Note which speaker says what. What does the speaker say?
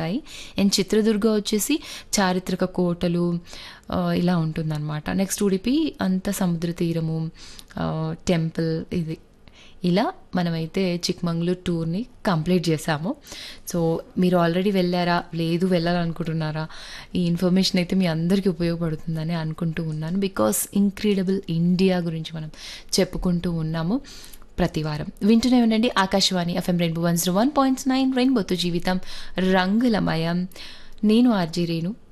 Speaker 1: ఉంటాయి అండ్ చిత్రదుర్గ వచ్చేసి చారిత్రక కోటలు ఆ, ఇలా ఉంటుందన్నమాట నెక్స్ట్ ఉడిపి అంత సముద్ర తీరము టెంపుల్ ఇది ఇలా మనమైతే చిక్మంగళూరు టూర్ని కంప్లీట్ చేసాము సో మీరు ఆల్రెడీ వెళ్ళారా లేదు వెళ్ళాలనుకుంటున్నారా ఈ ఇన్ఫర్మేషన్ అయితే మీ అందరికీ ఉపయోగపడుతుందని అనుకుంటూ ఉన్నాను బికాస్ ఇంక్రెడిబుల్ ఇండియా గురించి మనం చెప్పుకుంటూ ఉన్నాము ప్రతి వారం వింటూనే ఉండండి Akashvani FM rainbow one zero one point nine రెయిన్బోతో జీవితం రంగులమయం నేను ఆర్జీ రేణు